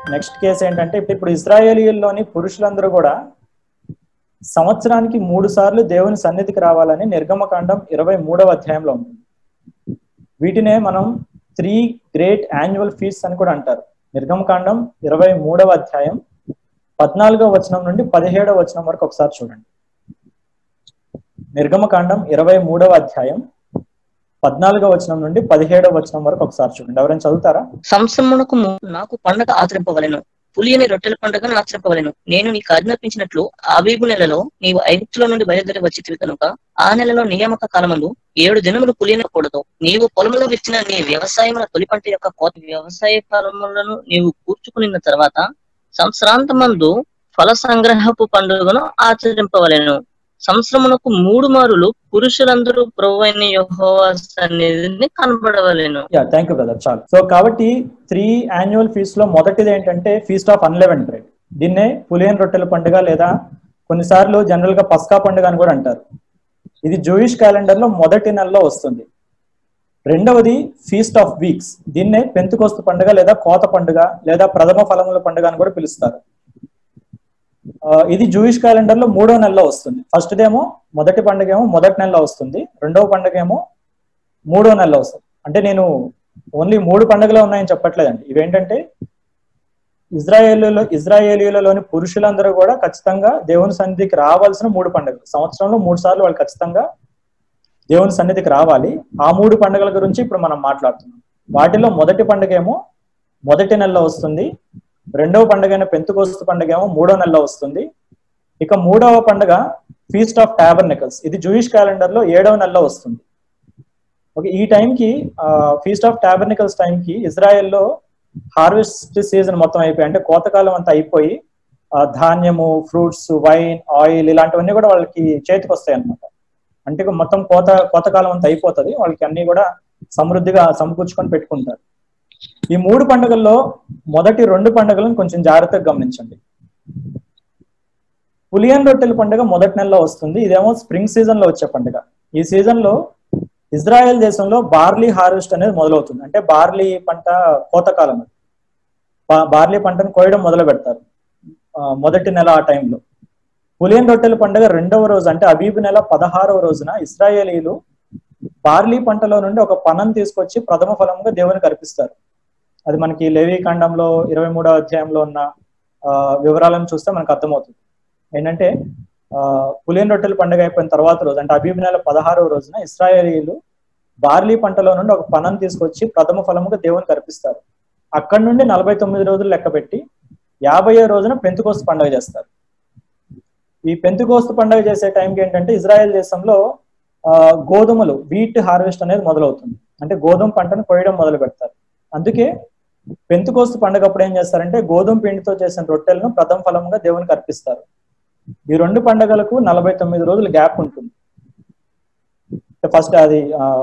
Next case ఏంటంటే ఇప్పుడు ఇప్పుడు ఇజ్రాయేలీల్లోని పురుషులందరూ కూడా సంవత్సరానికి మూడు సార్లు దేవుని సన్నిధికి రావాలని నిర్గమకాండం ఇరవై మూడవ అధ్యాయంలో ఉంది వీటినే మనం త్రీ గ్రేట్ యాన్యువల్ ఫీస్ అని కూడా అంటారు నిర్గమకాండం ఇరవై మూడవ అధ్యాయం పద్నాలుగవ వచనం నుండి పదిహేడవ వచనం వరకు ఒకసారి చూడండి నిర్గమకాండం ఇరవై మూడవ అధ్యాయం పద్నాలుగవ వచనం నుండి పదిహేడవ వచనం వరకు ఒకసారి చూడండి ఎవరైనా చదువుతారా సంవత్సరమునకు ము- నాకు పండగ ఆచరింపవలెను పులియని రొట్టెల పండుగను ఆచరింపవలెను నేను నీకు ఆజ్ఞాపించినట్లు ఆబీబు నెలలో నీవు ఐగుప్తులో నుండి బయలుదేరి వచ్చి కనుక ఆ నెలలో నియామక కాలమందు ఏడు దినములు పులియనకూడదు నీవు పొలములో విచ్చిన నీ వ్యవసాయముల తొలి పంట యొక్క కోత వ్యవసాయ ఫలములను నీవు కూర్చుకున్న తర్వాత సంవత్సరాంతమందు ఫల సంగ్రహపు పండుగను ఆచరింపవలెను సంవత్సరమునకు మూడు మారులు పురుషులందరూ ప్రభు అయిన యెహోవా సన్నిధిని కనబడవలెను యా థ్యాంక్ యూ బ్రదర్ చాలు సో కాబట్టి త్రీ యాన్యువల్ ఫీస్ట్ లో మొదటిది ఏంటంటే ఫీస్ట్ ఆఫ్ అన్లెవెన్ బ్రెడ్ దీన్నే పులియన్ రొట్టెల పండుగ లేదా కొన్నిసార్లు జనరల్ గా పస్కా పండుగ అని కూడా అంటారు ఇది జూయిష్ క్యాలెండర్ లో మొదటి నెలలో వస్తుంది రెండవది ఫీస్ట్ ఆఫ్ వీక్స్ దీన్నే పెంతుకోస్తు పండుగ లేదా కోత పండుగ లేదా ప్రథమ ఫలముల పండుగ అని కూడా పిలుస్తారు ఆ, ఇది జూయిష్ క్యాలెండర్ లో మూడో నెలలో వస్తుంది ఫస్ట్ ఏమో మొదటి పండుగ ఏమో మొదటి నెలలో వస్తుంది రెండవ పండుగ ఏమో మూడో నెలలో వస్తుంది అంటే నేను ఓన్లీ మూడు పండుగలు ఉన్నాయని చెప్పట్లేదండి ఇవేంటంటే ఇజ్రాయేలీలో ఇజ్రాయేలీలలోని పురుషులందరూ కూడా ఖచ్చితంగా దేవుని సన్నిధికి రావాల్సిన మూడు పండుగలు సంవత్సరంలో మూడు సార్లు వాళ్ళు ఖచ్చితంగా దేవుని సన్నిధికి రావాలి ఆ మూడు పండుగల గురించి ఇప్పుడు మనం మాట్లాడుతున్నాం వాటిలో మొదటి పండుగ ఏమో మొదటి నెలలో వస్తుంది రెండవ పండుగ అయిన పెంతుకోస్తు పండుగ ఏమో మూడో నెలలో వస్తుంది ఇక మూడవ పండుగ ఫీస్ట్ ఆఫ్ టాబర్నికల్స్ ఇది జూయిష్ క్యాలెండర్ లో ఏడవ నెలలో వస్తుంది ఓకే ఈ టైంకి ఫీస్ట్ ఆఫ్ టాబర్నికల్స్ టైంకి ఇజ్రాయెల్లో హార్వెస్ట్ సీజన్ మొత్తం అయిపోయి అంటే కోతకాలం అంతా అయిపోయి ఆ, ధాన్యము ఫ్రూట్స్ వైన్ ఆయిల్ ఇలాంటివన్నీ కూడా వాళ్ళకి చేతికి వస్తాయి అనమాట అంటే ఇక మొత్తం కోత కోతకాలం అంతా అయిపోతుంది వాళ్ళకి అన్ని కూడా సమృద్ధిగా సమకూర్చుకొని పెట్టుకుంటారు ఈ మూడు పండుగల్లో మొదటి రెండు పండుగలను కొంచెం జాగ్రత్తగా గమనించండి పులియన్ రొట్టెల పండుగ మొదటి నెలలో వస్తుంది ఇదేమో స్ప్రింగ్ సీజన్ లో వచ్చే పండుగ ఈ సీజన్ లో ఇజ్రాయెల్ దేశంలో బార్లీ హార్వెస్ట్ అనేది మొదలవుతుంది అంటే బార్లీ పంట కోతకాలం అది. బా- బార్లీ పంటను కోయడం మొదలు పెడతారు ఆ, మొదటి నెల ఆ టైంలో పులియన్ రొట్టెల పండుగ రెండవ రోజు అంటే అబీబు నెల పదహారవ రోజున ఇస్రాయేలీలు బార్లీ పంటలో నుండి ఒక పనం తీసుకొచ్చి ప్రథమ ఫలంగా దేవునికి అర్పిస్తారు అది మనకి లేవి ఖండంలో ఇరవై మూడో అధ్యాయంలో ఉన్న ఆ, వివరాలను చూస్తే మనకు అర్థమవుతుంది ఏంటంటే ఆ, పులియన్ రొట్టెల పండుగ అయిపోయిన తర్వాత రోజు అంటే అబీబు నెల పదహారవ రోజున ఇస్రాయేలీలు బార్లీ పంటలో నుండి ఒక పనం తీసుకొచ్చి ప్రథమ ఫలముగా దేవునికి అర్పిస్తారు అక్కడి నుండి నలభై తొమ్మిది రోజులు లెక్క పెట్టి యాభైయో రోజున పెంతుకోస్తు పండుగ చేస్తారు ఈ పెంతుకోస్తు పండుగ చేసే టైంకి ఏంటంటే ఇజ్రాయెల్ దేశంలో ఆ, గోధుమలు వీట్ హార్వెస్ట్ అనేది మొదలవుతుంది అంటే గోధుమ పంటను కోయడం మొదలు పెడతారు అందుకే పెంతుకోస్తు పండుగ అప్పుడు ఏం చేస్తారంటే గోధుమ పిండితో చేసిన రొట్టెలను ప్రథమ ఫలంగా దేవునికి అర్పిస్తారు ఈ రెండు పండుగలకు నలభై తొమ్మిది రోజులు గ్యాప్ ఉంటుంది ఫస్ట్ అది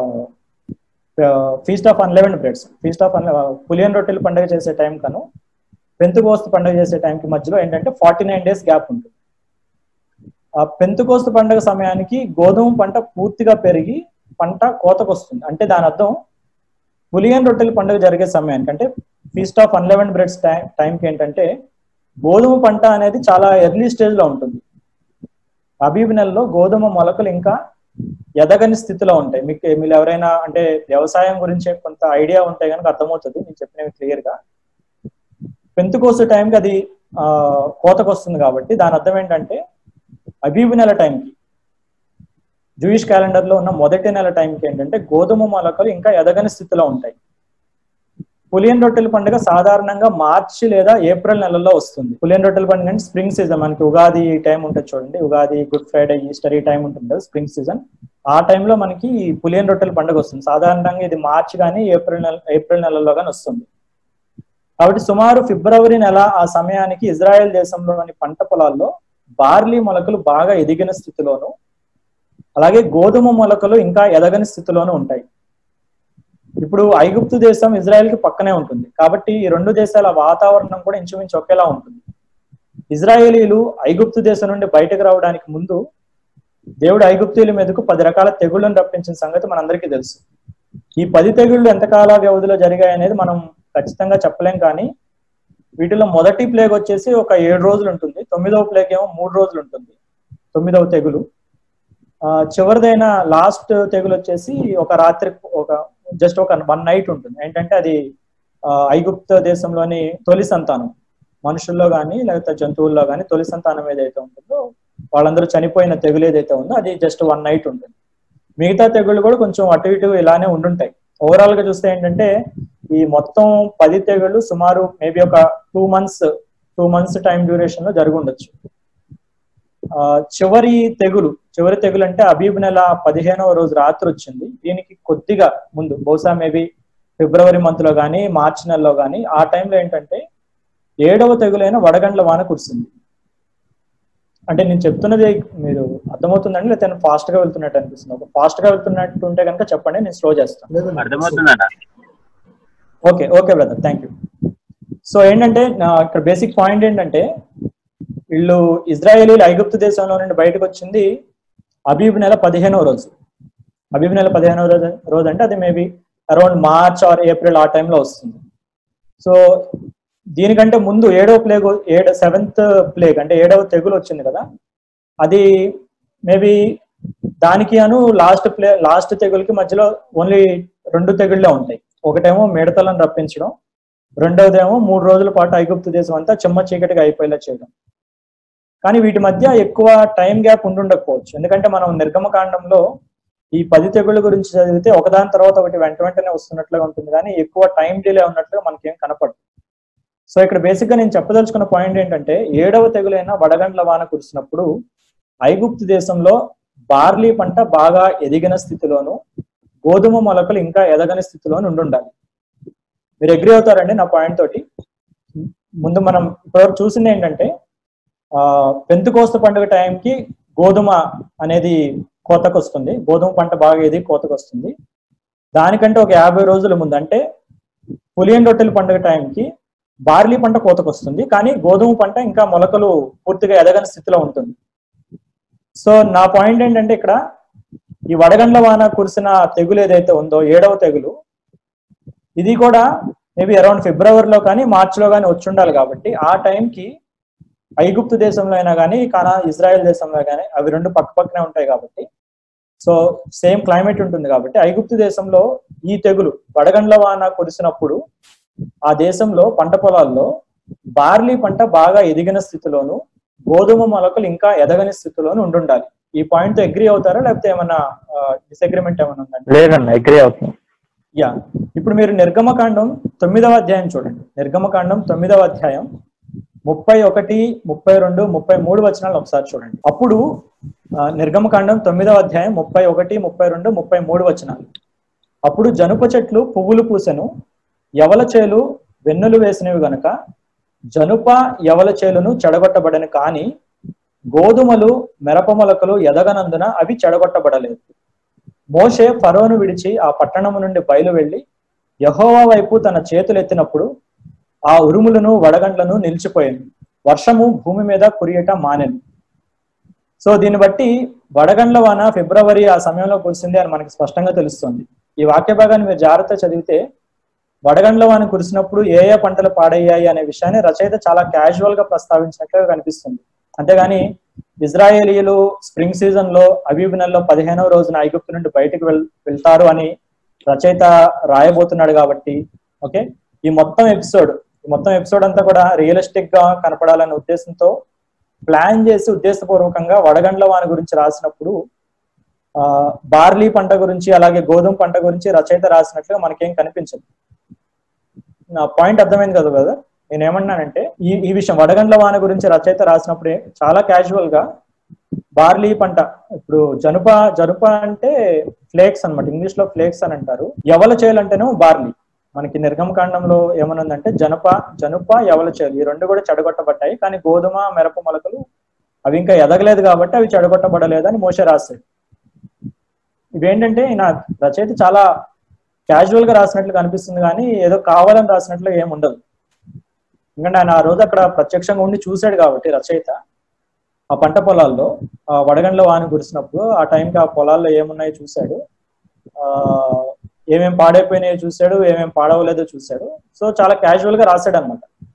feast of unleavened breads feast of పులియన్ రొట్టెలు పండుగ చేసే టైం కను పెంతుకోస్తు పండుగ చేసే టైంకి మధ్యలో ఏంటంటే ఫార్టీ నైన్ డేస్ గ్యాప్ ఉంటుంది ఆ పెంతుకోస్తు పండుగ సమయానికి గోధుమ పంట పూర్తిగా పెరిగి పంట కోతకు వస్తుంది అంటే దాని అర్థం పులియన్ రొట్టెల పండుగ జరిగే సమయానికి అంటే feast of unleavened breads time టైంకి ఏంటంటే గోధుమ పంట అనేది చాలా ఎర్లీ స్టేజ్ లో ఉంటుంది అబీబ్ నెలలో గోధుమ మొలకలు ఇంకా ఎదగని స్థితిలో ఉంటాయి మీకు మీరు ఎవరైనా అంటే వ్యవసాయం గురించి కొంత ఐడియా ఉంటే కనుక అర్థమవుతుంది నేను చెప్పినవి క్లియర్ గా పెంతుకోసే టైంకి అది ఆ, కోతకు వస్తుంది కాబట్టి దాని అర్థం ఏంటంటే అబీబ్ నెల టైంకి జూయిష్ క్యాలెండర్ లో ఉన్న మొదటి నెల టైంకి ఏంటంటే గోధుమ మొలకలు ఇంకా ఎదగని స్థితిలో ఉంటాయి పులియన్ రొట్టెల పండుగ సాధారణంగా మార్చి లేదా ఏప్రిల్ నెలలో వస్తుంది పులియన్ రొట్టెల పండుగ అంటే స్ప్రింగ్ సీజన్ మనకి ఉగాది టైం ఉంటుంది చూడండి ఉగాది గుడ్ ఫ్రైడే ఈస్టర్ ఈ టైం ఉంటుంది కదా స్ప్రింగ్ సీజన్ ఆ టైంలో మనకి ఈ పులియన్ రొట్టెల పండుగ వస్తుంది సాధారణంగా ఇది మార్చి కానీ ఏప్రిల్ నెల ఏప్రిల్ నెలలో కానీ వస్తుంది కాబట్టి సుమారు ఫిబ్రవరి నెల ఆ సమయానికి ఇజ్రాయెల్ దేశంలోని పంట పొలాల్లో బార్లీ మొలకలు బాగా ఎదిగిన స్థితిలోను అలాగే గోధుమ మొలకలు ఇంకా ఎదగని స్థితిలోనూ ఉంటాయి ఇప్పుడు ఐగుప్తు దేశం ఇజ్రాయెల్ కి పక్కనే ఉంటుంది కాబట్టి ఈ రెండు దేశాల వాతావరణం కూడా ఇంచుమించు ఒకేలా ఉంటుంది ఇజ్రాయేలీలు ఐగుప్తు దేశం నుండి బయటకు రావడానికి ముందు దేవుడు ఐగుప్తీయుల మీదకు పది రకాల తెగుళ్లను రప్పించిన సంగతి మనందరికీ తెలుసు ఈ పది తెగుళ్ళు ఎంతకాల వ్యవధిలో జరిగాయి అనేది మనం ఖచ్చితంగా చెప్పలేం కానీ వీటిలో మొదటి ప్లేగ్ వచ్చేసి ఒక ఏడు రోజులు ఉంటుంది తొమ్మిదవ ప్లేగ్ ఏమో మూడు రోజులు ఉంటుంది తొమ్మిదవ తెగులు ఆ, చివరిదైన లాస్ట్ తెగులు వచ్చేసి ఒక రాత్రి ఒక జస్ట్ ఒక వన్ నైట్ ఉంటుంది ఏంటంటే అది ఆ, ఐగుప్త దేశంలోని తొలి సంతానం మనుషుల్లో కానీ లేకపోతే జంతువుల్లో కానీ తొలి సంతానం ఏదైతే ఉంటుందో వాళ్ళందరూ చనిపోయిన తెగులు ఏదైతే ఉందో అది జస్ట్ వన్ నైట్ ఉంటుంది మిగతా తెగుళ్ళు కూడా కొంచెం అటు ఇటు ఇలానే ఉండుంటాయి ఓవరాల్ గా చూస్తే ఏంటంటే ఈ మొత్తం పది తెగుళ్ళు సుమారు మేబీ ఒక two months two months time duration లో జరిగి ఉండొచ్చు ఆ, చివరి తెగులు చివరి తెగులు అంటే అబీబ్ నెల పదిహేనవ రోజు రాత్రి వచ్చింది దీనికి కొద్దిగా ముందు బహుశా మేబీ ఫిబ్రవరి మంత్ లో కానీ మార్చి నెలలో కానీ ఆ టైంలో ఏంటంటే ఏడవ తెగులైన వడగండ్ల వాన కురిసింది అంటే నేను చెప్తున్నది మీరు అర్థమవుతుందండి లేకపోతే ఫాస్ట్ గా వెళ్తున్నట్టు అనిపిస్తుంది ఒక ఫాస్ట్ గా వెళ్తున్నట్టు ఉంటే కనుక చెప్పండి నేను స్లో చేస్తాను లేదండి. అర్థమవుతుందన్న okay okay brother thank you so ఏంటంటే నా ఇక్కడ బేసిక్ పాయింట్ ఏంటంటే వీళ్ళు ఇజ్రాయేలీలు ఐగుప్తు దేశంలో నుండి బయటకు వచ్చింది అబీబ్ నెల పదిహేనవ రోజు అబీబ్ నెల పదిహేనవ రోజు రోజు అంటే అది maybe around March or April ఆ టైంలో వస్తుంది సో దీనికంటే ముందు ఏడవ ప్లేగ్ ఏడ సెవెంత్ ప్లేగ్ అంటే ఏడవ తెగులు వచ్చింది కదా అది మేబీ దానికి అను లాస్ట్ ప్లే లాస్ట్ తెగులకి మధ్యలో ఓన్లీ రెండు తెగుళ్ళే ఉంటాయి ఒకటేమో మిడతలను రప్పించడం రెండవదేమో మూడు రోజుల పాటు ఐగుప్తు దేశం అంతా చెమ్మ చీకటిగా అయిపోయేలా చేయడం కానీ వీటి మధ్య ఎక్కువ టైం గ్యాప్ ఉండుండకపోవచ్చు ఎందుకంటే మనం నిర్గమకాండంలో ఈ పది తెగుళ్ళ గురించి చదివితే ఒకదాని తర్వాత ఒకటి వెంట వెంటనే వస్తున్నట్లుగా ఉంటుంది కానీ ఎక్కువ టైం డిలే ఉన్నట్లుగా మనకేం కనపడదు సో ఇక్కడ బేసిక్ గా నేను చెప్పదలుచుకున్న పాయింట్ ఏంటంటే ఏడవ తెగులైన వడగండ్ల వాన కురిసినప్పుడు ఐగుప్తు దేశంలో బార్లీ పంట బాగా ఎదిగిన స్థితిలోను గోధుమ మొలకలు ఇంకా ఎదగని స్థితిలోను ఉండుండాలి మీరు అగ్రి అవుతారండి నా పాయింట్ తోటి ముందు మనం ఇప్పటివరకు చూసింది ఏంటంటే ఆ పెంతుకోస్త పండుగ టైంకి గోధుమ అనేది కోతకు వస్తుంది గోధుమ పంట బాగా ఎదిగి కోతకు వస్తుంది దానికంటే ఒక యాభై రోజుల ముందు అంటే పులియన్ రొట్టెల పండుగ టైంకి బార్లీ పంట కోతకు వస్తుంది కానీ గోధుమ పంట ఇంకా మొలకలు పూర్తిగా ఎదగని స్థితిలో ఉంటుంది సో నా పాయింట్ ఏంటంటే ఇక్కడ ఈ వడగండ్ల వాన కురిసిన తెగులు ఏదైతే ఉందో ఏడవ తెగులు ఇది కూడా మేబీ అరౌండ్ ఫిబ్రవరిలో కానీ మార్చిలో కానీ వచ్చి ఉండాలి కాబట్టి ఆ టైంకి ఐగుప్తు దేశంలో అయినా కానీ కానా ఇజ్రాయెల్ దేశంలో కానీ అవి రెండు పక్క పక్కనే ఉంటాయి కాబట్టి సో సేమ్ క్లైమేట్ ఉంటుంది కాబట్టి ఐగుప్తు దేశంలో ఈ తెగులు వడగండ్ల వాన కురిసినప్పుడు ఆ దేశంలో పంట పొలాల్లో బార్లీ పంట బాగా ఎదిగిన స్థితిలోను గోధుమ మొలకలు ఇంకా ఎదగని స్థితిలోను ఉండుండాలి ఈ పాయింట్ తో అగ్రి అవుతారా లేకపోతే ఏమన్నా డిసగ్రిమెంట్ ఏమైనా ఉందండి లేదన్న అగ్రి అవుతుంది యా ఇప్పుడు మీరు నిర్గమకాండం తొమ్మిదవ అధ్యాయం చూడండి నిర్గమకాండం తొమ్మిదవ అధ్యాయం ముప్పై ఒకటి ముప్పై రెండు ముప్పై మూడు వచనాలు ఒకసారి చూడండి అప్పుడు ఆ, నిర్గమకాండం తొమ్మిదవ అధ్యాయం ముప్పై ఒకటి ముప్పై రెండు ముప్పై మూడు వచనాలు అప్పుడు జనుప చెట్లు పువ్వులు పూసెను యవల చేలు వెన్నులు వేసినవి గనుక జనుప యవల చేలును చెడగొట్టబడను కానీ గోధుమలు మిరప మొలకలు ఎదగనందున అవి చెడగొట్టబడలేదు మోషే ఫరోను విడిచి ఆ పట్టణము నుండి బయలు వెళ్లి యహోవా వైపు తన చేతులు ఎత్తినప్పుడు ఆ ఉరుములను వడగండ్లను నిలిచిపోయాను వర్షము భూమి మీద కురియట మానెను సో దీన్ని బట్టి వడగండ్ల వాన ఫిబ్రవరి ఆ సమయంలో కురిసింది అని మనకి స్పష్టంగా తెలుస్తుంది ఈ వాక్య భాగాన్ని మీరు జాగ్రత్త చదివితే వడగండ్ల వాన కురిసినప్పుడు ఏ ఏ పంటలు పాడయ్యాయి అనే విషయాన్ని రచయిత చాలా క్యాజువల్ గా ప్రస్తావించినట్లుగా కనిపిస్తుంది అంతేగాని ఇజ్రాయేలీలు స్ప్రింగ్ సీజన్ లో అబీబ్ నెలలో పదిహేనవ రోజున ఐగుప్తు నుండి బయటకు వెళ్ వెళ్తారు అని రచయిత రాయబోతున్నాడు కాబట్టి ఓకే ఈ మొత్తం ఎపిసోడ్ ఈ మొత్తం ఎపిసోడ్ అంతా కూడా రియలిస్టిక్ గా కనపడాలనే ఉద్దేశంతో ప్లాన్ చేసి ఉద్దేశపూర్వకంగా వడగండ్ల వాన గురించి రాసినప్పుడు ఆ బార్లీ పంట గురించి అలాగే గోధుమ పంట గురించి రచయిత రాసినట్లుగా మనకేం కనిపించదు నా పాయింట్ అర్థమైంది కదా కదా నేను ఏమన్నానంటే ఈ ఈ విషయం వడగండ్ల వాన గురించి రచయిత రాసినప్పుడే చాలా క్యాజువల్ గా బార్లీ పంట ఇప్పుడు జనుప జనుప అంటే ఫ్లేక్స్ అన్నమాట ఇంగ్లీష్ లో ఫ్లేక్స్ అని అంటారు యవల చేలు అంటేనేమో బార్లీ మనకి నిర్గమకాండంలో ఏమనుందంటే జనప జనుప యవల చేలు ఈ రెండు కూడా చెడగొట్టబడ్డాయి కానీ గోధుమ మిరప మొలకలు అవి ఇంకా ఎదగలేదు కాబట్టి అవి చెడగొట్టబడలేదు అని మోసే రాశాడు ఇవేంటంటే నా రచయిత చాలా క్యాజువల్ గా రాసినట్లు కనిపిస్తుంది కానీ ఏదో కావాలని రాసినట్లు ఏమి ఉండదు ఎందుకంటే ఆయన ఆ రోజు అక్కడ ప్రత్యక్షంగా ఉండి చూశాడు కాబట్టి రచయిత ఆ పంట పొలాల్లో ఆ వడగండ్ల వాన కురిసినప్పుడు ఆ టైంకి ఆ పొలాల్లో ఏమున్నాయో చూశాడు ఆ ఏమేం పాడైపోయినాయో చూశాడు ఏమేం పాడవలేదో చూశాడు సో చాలా క్యాజువల్ గా రాశాడు అనమాట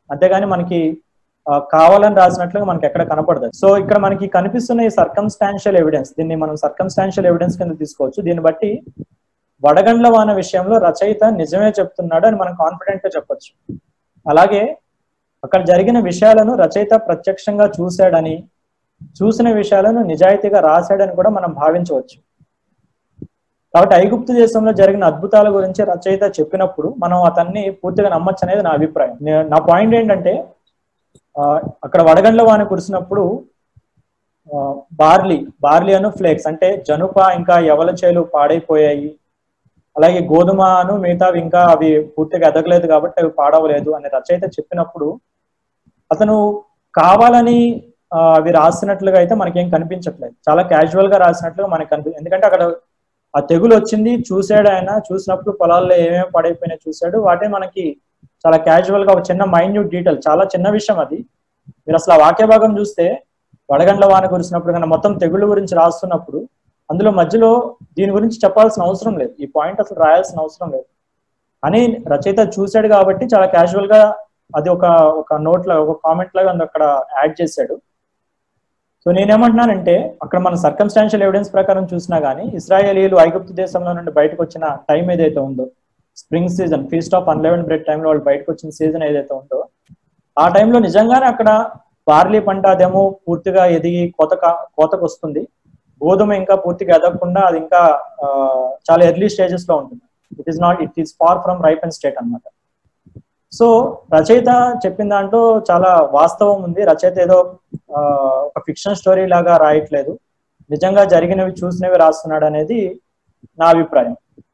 అంతేగాని మనకి ఆ, కావాలని రాసినట్లుగా మనకి ఎక్కడ కనపడదు సో ఇక్కడ మనకి కనిపిస్తున్న ఈ సర్కమ్స్టాన్షియల్ ఎవిడెన్స్ దీన్ని మనం సర్కమ్స్టాన్షియల్ ఎవిడెన్స్ కింద తీసుకోవచ్చు దీన్ని బట్టి వడగండ్ల వాన విషయంలో రచయిత నిజమే చెప్తున్నాడు అని మనం కాన్ఫిడెంట్ గా చెప్పొచ్చు అలాగే అక్కడ జరిగిన విషయాలను రచయిత ప్రత్యక్షంగా చూశాడని చూసిన విషయాలను నిజాయితీగా రాశాడని కూడా మనం భావించవచ్చు కాబట్టి ఐగుప్తు దేశంలో జరిగిన అద్భుతాల గురించి రచయిత చెప్పినప్పుడు మనం అతన్ని పూర్తిగా నమ్మచ్చు అనేది నా అభిప్రాయం నే- నా పాయింట్ ఏంటంటే ఆ, అక్కడ వడగండ్ల వాన కురిసినప్పుడు ఆ, బార్లీ బార్లీ అను ఫ్లేక్స్ అంటే జనుప ఇంకా యవల చేలు పాడైపోయాయి అలాగే గోధుమను మిగతావి ఇంకా అవి పూర్తిగా ఎదగలేదు కాబట్టి అవి పాడవలేదు అని రచయిత చెప్పినప్పుడు అతను కావాలని ఆ, అవి రాసినట్లుగా అయితే మనకేం కనిపించట్లేదు చాలా క్యాజువల్ గా రాసినట్లుగా మనకి కనిపి ఎందుకంటే అక్కడ ఆ తెగులు వచ్చింది చూశాడు ఆయన చూసినప్పుడు పొలాల్లో ఏమేమి పడైపోయినాయి చూశాడు వాటే మనకి చాలా క్యాజువల్ గా ఒక చిన్న మైన్యూట్ డీటెయిల్ చాలా చిన్న విషయం అది మీరు అసలు ఆ వాక్య భాగం చూస్తే వడగండ్ల వాన కురిసినప్పుడు కన్నా మొత్తం తెగుళ్ళ గురించి రాస్తున్నప్పుడు అందులో మధ్యలో దీని గురించి చెప్పాల్సిన అవసరం లేదు ఈ పాయింట్ అసలు రాయాల్సిన అవసరం లేదు అని రచయిత చూశాడు కాబట్టి చాలా క్యాజువల్ గా అది ఒక ఒక నోట్ లాగా ఒక కామెంట్ లాగా అందులో అక్కడ యాడ్ చేశాడు సో నేనేమంటున్నానంటే అక్కడ మన సర్కమ్స్టాన్షియల్ ఎవిడెన్స్ ప్రకారం చూసినా గానీ ఇస్రాయేలీలు ఐగుప్తు దేశంలో నుండి బయటకు వచ్చిన టైం ఏదైతే ఉందో spring season feast of unleavened bread టైంలో వాళ్ళు బయటకు వచ్చిన సీజన్ ఏదైతే ఉందో ఆ టైంలో నిజంగానే అక్కడ బార్లీ పంట అదేమో పూర్తిగా ఎదిగి కోత కా- కోతకు వస్తుంది గోధుమ ఇంకా పూర్తిగా ఎదగకుండా అది ఇంకా ఆ, చాలా ఎర్లీ స్టేజెస్ లో ఉంటుంది it is not it is far from ripe and state అన్నమాట సో రచయిత చెప్పిన దాంట్లో చాలా వాస్తవం ఉంది రచయిత ఏదో ఆ, ఒక ఫిక్షన్ స్టోరీ లాగా రాయట్లేదు నిజంగా జరిగినవి చూసినవి రాస్తున్నాడు అనేది నా అభిప్రాయం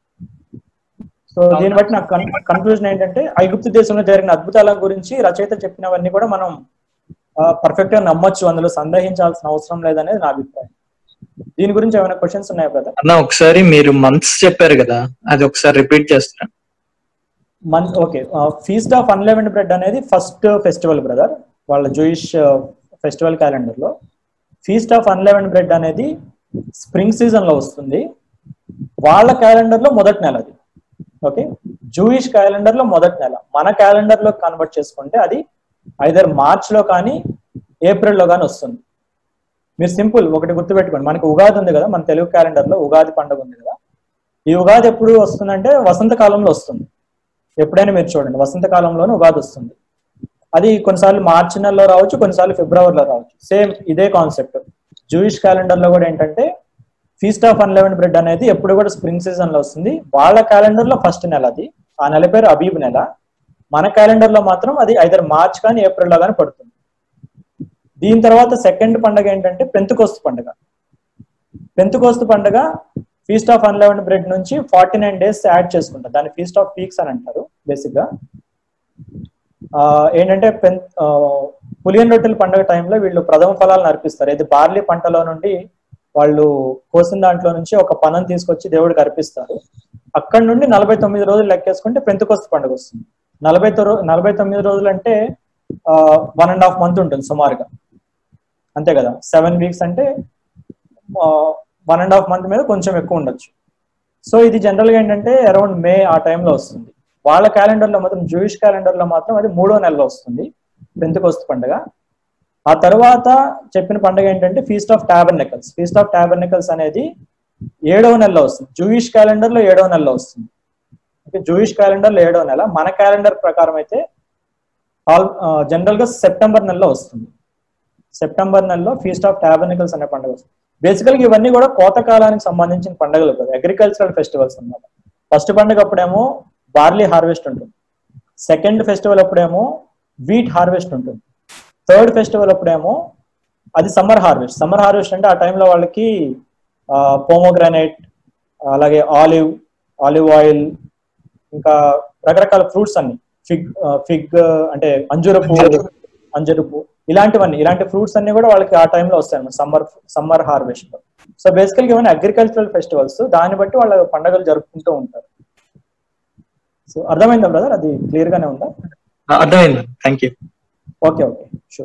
సో దీన్ని బట్టి నాకు కన్క్లూజన్ ఏంటంటే ఐగుప్తు దేశంలో జరిగిన అద్భుతాల గురించి రచయిత చెప్పినవన్నీ కూడా మనం పర్ఫెక్ట్ గా నమ్మొచ్చు అందులో సందేహించాల్సిన అవసరం లేదనేది నా అభిప్రాయం దీని గురించి ఏమైనా క్వశ్చన్స్ ఉన్నాయా బ్రదర్ అన్న ఒకసారి మీరు మంత్స్ చెప్పారు కదా అది ఒకసారి రిపీట్ చేస్తారా man okay feast of unleavened bread అనేది ఫస్ట్ ఫెస్టివల్ బ్రదర్ వాళ్ళ జూయిష్ ఫెస్టివల్ క్యాలెండర్ లో ఫీస్ట్ ఆఫ్ అన్లెవెండ్ బ్రెడ్ అనేది స్ప్రింగ్ సీజన్ లో వస్తుంది వాళ్ళ క్యాలెండర్ లో మొదటి నెల అది ఓకే జూయిష్ క్యాలెండర్ లో మొదటి నెల మన క్యాలెండర్ లో కన్వర్ట్ చేసుకుంటే అది ఐదర్ మార్చ్ లో కానీ ఏప్రిల్ లో కానీ వస్తుంది మీరు సింపుల్ ఒకటి గుర్తుపెట్టుకోండి మనకి ఉగాది ఉంది కదా మన తెలుగు క్యాలెండర్ లో ఉగాది పండుగ ఉంది కదా ఈ ఉగాది ఎప్పుడు వస్తుందంటే వసంత కాలంలో వస్తుంది ఎప్పుడైనా మీరు చూడండి వసంతకాలంలోనే ఉగాది వస్తుంది అది కొన్నిసార్లు మార్చి నెలలో రావచ్చు కొన్నిసార్లు ఫిబ్రవరిలో రావచ్చు సేమ్ ఇదే కాన్సెప్ట్ జూయిష్ క్యాలెండర్ లో కూడా ఏంటంటే ఫీస్ట్ ఆఫ్ అన్లెవెన్ బ్రెడ్ అనేది ఎప్పుడు కూడా స్ప్రింగ్ సీజన్ లో వస్తుంది వాళ్ళ క్యాలెండర్ లో ఫస్ట్ నెల అది ఆ నెల పేరు అబీబ్ నెల మన క్యాలెండర్ లో మాత్రం అది ఐదర్ మార్చ్ కానీ ఏప్రిల్ లో కానీ పడుతుంది దీని తర్వాత సెకండ్ పండగ ఏంటంటే పెంతుకోస్తు పండగ పెంతుకోస్తు పండగ ఫీస్ట్ ఆఫ్ అన్లెవెన్ బ్రెడ్ నుంచి ఫార్టీ నైన్ డేస్ యాడ్ చేసుకుంటారు దాన్ని ఫీస్ట్ ఆఫ్ పీక్స్ అని అంటారు బేసిక్ గా ఆ, ఏంటంటే పెన్ ఆ, పులియన్ రొట్టెల పండుగ టైంలో వీళ్ళు ప్రథమ ఫలాలను అర్పిస్తారు ఇది బార్లీ పంటలో నుండి వాళ్ళు కోసిన దాంట్లో నుంచి ఒక పనం తీసుకొచ్చి దేవుడికి అర్పిస్తారు అక్కడ నుండి నలభై తొమ్మిది రోజులు లెక్కేసుకుంటే పెంతుకొస్తు పండుగ వస్తుంది నలభై తొ- నలభై తొమ్మిది రోజులు అంటే వన్ అండ్ హాఫ్ మంత్ ఉంటుంది సుమారుగా అంతే కదా సెవెన్ వీక్స్ అంటే వన్ అండ్ హాఫ్ మంత్ మీద కొంచెం ఎక్కువ ఉండొచ్చు సో ఇది జనరల్ గా ఏంటంటే అరౌండ్ మే ఆ టైంలో వస్తుంది వాళ్ళ క్యాలెండర్ లో మాత్రం జూయిష్ క్యాలెండర్ లో మాత్రం అది మూడో నెలలో వస్తుంది పెంతుకొస్తు పండుగ ఆ తర్వాత చెప్పిన పండుగ ఏంటంటే feast of tabernacles feast of tabernacles అనేది ఏడవ నెలలో వస్తుంది జూయిష్ క్యాలెండర్ లో ఏడవ నెలలో వస్తుంది ఓకే జూయిష్ క్యాలెండర్ లో ఏడవ నెల మన క్యాలెండర్ ప్రకారం అయితే ఆల్ జనరల్ గా సెప్టెంబర్ నెలలో వస్తుంది సెప్టెంబర్ నెలలో ఫీస్ట్ ఆఫ్ టాబర్నికల్స్ అనే పండుగ వస్తుంది బేసికల్గా ఇవన్నీ కూడా కోత కాలానికి సంబంధించిన పండుగలు కదా అగ్రికల్చరల్ ఫెస్టివల్స్ అన్నమాట ఫస్ట్ పండుగ అప్పుడేమో బార్లీ హార్వెస్ట్ ఉంటుంది సెకండ్ ఫెస్టివల్ అప్పుడేమో వీట్ హార్వెస్ట్ ఉంటుంది థర్డ్ ఫెస్టివల్ అప్పుడేమో అది సమ్మర్ హార్వెస్ట్ సమ్మర్ హార్వెస్ట్ అంటే ఆ టైంలో వాళ్ళకి పోమోగ్రానైట్ అలాగే ఆలివ్ ఆలివ్ ఆయిల్ ఇంకా రకరకాల ఫ్రూట్స్ అన్ని ఫిగ్ ఫిగ్ అంటే అంజూరపు అంజరుపు ఇలాంటివన్నీ ఇలాంటి ఫ్రూట్స్ అన్ని కూడా వాళ్ళకి ఆ టైంలో వస్తాయి అన్నమాట సమ్మర్ సమ్మర్ హార్వెస్ట్ లో సో బేసికల్గా ఇవన్నీ అగ్రికల్చరల్ ఫెస్టివల్స్ దాన్ని బట్టి వాళ్ళ పండుగలు జరుపుకుంటూ ఉంటారు సో అర్థమైందా బ్రదర్ అది క్లియర్ గానే ఉందా అర్థమైంది థ్యాంక్ యూ ఓకే ఓకే